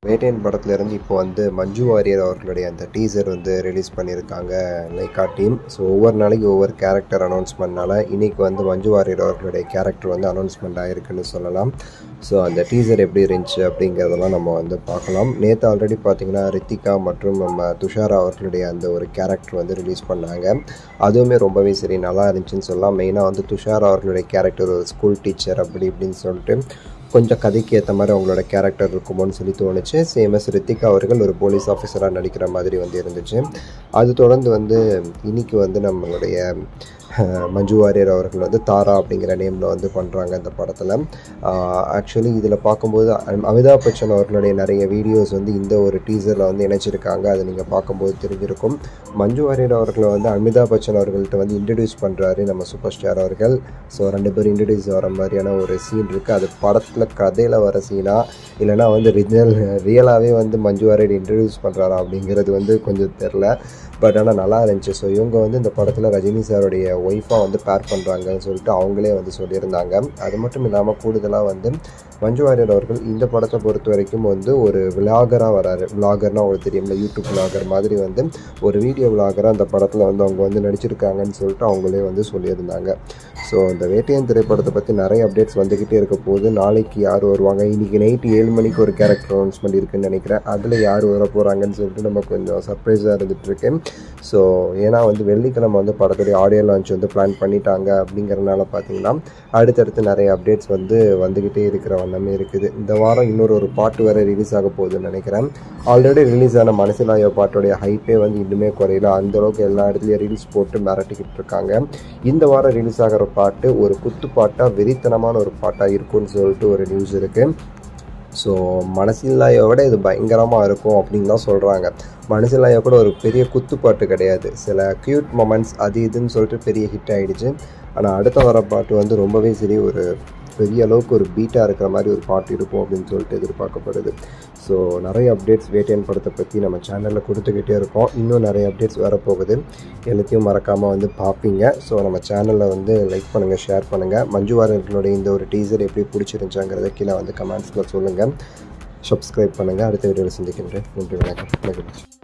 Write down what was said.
வேட்டையன் படத்துலேருந்து இப்போ வந்து மஞ்சு வாரியர் அவர்களுடைய அந்த டீசர் வந்து ரிலீஸ் பண்ணியிருக்காங்க லைக்கா டீம் ஸோ ஒவ்வொரு நாளைக்கு ஒவ்வொரு கேரக்டர் அனௌன்ஸ் பண்ணனால இன்றைக்கி வந்து மஞ்சு வாரியர் அவர்களுடைய கேரக்டர் வந்து அனௌன்ஸ்மெண்ட் ஆகிருக்குன்னு சொல்லலாம் ஸோ அந்த டீசர் எப்படி இருந்துச்சு அப்படிங்கிறதெல்லாம் நம்ம வந்து பார்க்கலாம் நேற்று ஆல்ரெடி பார்த்தீங்கன்னா ரித்திகா மற்றும் நம்ம துஷாரா அவர்களுடைய அந்த ஒரு கேரக்டர் வந்து ரிலீஸ் பண்ணாங்க அதுவுமே ரொம்பவே சரி நல்லா இருந்துச்சுன்னு சொல்லலாம் மெயினாக வந்து துஷாரா அவர்களுடைய கேரக்டர் ஒரு ஸ்கூல் டீச்சர் அப்படி இப்படின்னு சொல்லிட்டு கொஞ்சம் கதைக்கு ஏற்ற மாதிரி அவங்களோட கேரக்டர் இருக்குமோன்னு சொல்லி தோணுச்சு சேம் எஸ் ரித்திகா அவர்கள் ஒரு போலீஸ் ஆஃபீஸராக நடிக்கிற மாதிரி வந்து இருந்துச்சு அது தொடர்ந்து வந்து இன்னைக்கு வந்து நம்மளுடைய அஹ், மஞ்சு வாரியர் அவர்கள் வந்து தாரா அப்படிங்கிற நேமில் வந்து பண்ணுறாங்க இந்த படத்தில் ஆக்சுவலி இதில் பார்க்கும்போது அம்- அமிதாப் பச்சன் அவர்களுடைய நிறைய வீடியோஸ் வந்து இந்த ஒரு டீசரில் வந்து இணைச்சிருக்காங்க அதை நீங்கள் பார்க்கும்போது தெரிஞ்சிருக்கும் மஞ்சு வாரியர் அவர்களை வந்து அமிதாப் பச்சன் அவர்கள்ட்ட வந்து இன்ட்ரடியூஸ் பண்ணுறாரு நம்ம சூப்பர் ஸ்டார் அவர்கள் ஸோ ரெண்டு பேரும் இன்ட்ரடியூஸ் ஆகிற மாதிரியான ஒரு சீன் இருக்குது அது படத்தில் கதையில் வர சீனா இல்லைனா வந்து ரிஜினல் ரியலாகவே வந்து மஞ்சு வாரியர் இன்ட்ரடியூஸ் பண்ணுறாரா அப்படிங்கிறது வந்து கொஞ்சம் தெரில பட் ஆனால் நல்லா இருந்துச்சு ஸோ இவங்க வந்து இந்த படத்தில் ரஜினி சாருடைய ஒய்ஃபாக வந்து பேர் பண்ணுறாங்கன்னு சொல்லிட்டு அவங்களே வந்து சொல்லியிருந்தாங்க அது மட்டும் இல்லாமல் கூடுதலாக வந்து மஞ்சு வாரியர் அவர்கள் இந்த படத்தை பொறுத்த வரைக்கும் வந்து ஒரு விலாகராக வராரு விலாகர்னால் அவங்களுக்கு தெரியும்ல யூடியூப் விலாகர் மாதிரி வந்து ஒரு வீடியோ விலாகராக அந்த படத்தில் வந்து அவங்க வந்து நடிச்சிருக்காங்கன்னு சொல்லிட்டு அவங்களே வந்து சொல்லியிருந்தாங்க ஸோ இந்த வேட்டையன் திரைப்படத்தை பற்றி நிறைய அப்டேட்ஸ் வந்துக்கிட்டே இருக்க போது நாளைக்கு யார் வருவாங்க இன்றைக்கி நைட்டு ஏழு மணிக்கு ஒரு கேரக்டர் அனௌன்ஸ்மெண்ட் இருக்குன்னு நினைக்கிறேன் அதில் யார் வர போகிறாங்கன்னு சொல்லிட்டு நம்ம கொஞ்சம் சர்ப்ரைஸாக இருந்துகிட்ருக்கு ஸோ ஏன்னா வந்து வெள்ளிக்கிழமை வந்து படத்துடைய ஆடியோ லான்ச் வந்து பிளான் பண்ணிட்டாங்க அப்படிங்கிறனால பார்த்தீங்கன்னா அடுத்தடுத்து நிறைய அப்டேட்ஸ் வந்து வந்துக்கிட்டே இருக்கிற வண்ணமே இருக்குது இந்த வாரம் இன்னொரு ஒரு பாட்டு வேறு ரிலீஸ் ஆக போகுதுன்னு நினைக்கிறேன் ஆல்ரெடி ரிலீஸ் ஆன மனசிலாயோ பாட்டோடைய ஹைப்பே வந்து இன்னுமே குறையல அந்த அளவுக்கு எல்லா இடத்துலையும் ரீல்ஸ் போட்டு மிரட்டிக்கிட்டு இருக்காங்க இந்த வாரம் ரிலீஸ் ஆகிற பாட்டு ஒரு குத்து பாட்டாக வெறித்தனமான ஒரு பாட்டாக இருக்கும்னு சொல்லிட்டு ஒரு நியூஸ் இருக்குது ஸோ மனசில்லாயை விட இது பயங்கரமாக இருக்கும் அப்படின்னு தான் சொல்கிறாங்க மனசில்லாயா கூட ஒரு பெரிய குத்துப்பாட்டு கிடையாது சில க்யூட் மொமெண்ட்ஸ் அது இதுன்னு சொல்லிட்டு பெரிய ஹிட் ஆகிடுச்சு ஆனால் அடுத்த வர பாட்டு வந்து ரொம்பவே சரி ஒரு பெரிய அளவுக்கு ஒரு பீட்டாக இருக்கிற மாதிரி ஒரு பாட்டு இருக்கும் அப்படின்னு சொல்லிட்டு எதிர்பார்க்கப்படுது ஸோ நிறைய அப்டேட்ஸ் வேட்டையன் படத்தை பற்றி நம்ம சேனலில் கொடுத்துக்கிட்டே இருக்கோம் இன்னும் நிறைய அப்டேட்ஸ் வரப்போகுது எல்லாத்தையும் மறக்காமல் வந்து பார்ப்பீங்க ஸோ நம்ம சேனலில் வந்து லைக் பண்ணுங்கள் ஷேர் பண்ணுங்கள் மஞ்சு வாரியர்களுடைய இந்த ஒரு டீசர் எப்படி பிடிச்சிருந்துச்சாங்கிறத கீழே வந்து கமெண்ட்ஸில் சொல்லுங்கள் சப்ஸ்கிரைப் பண்ணுங்கள் அடுத்த வீடியோவில் சந்திக்கின்றேன் நன்றி வணக்கம் மகிழ்ச்சி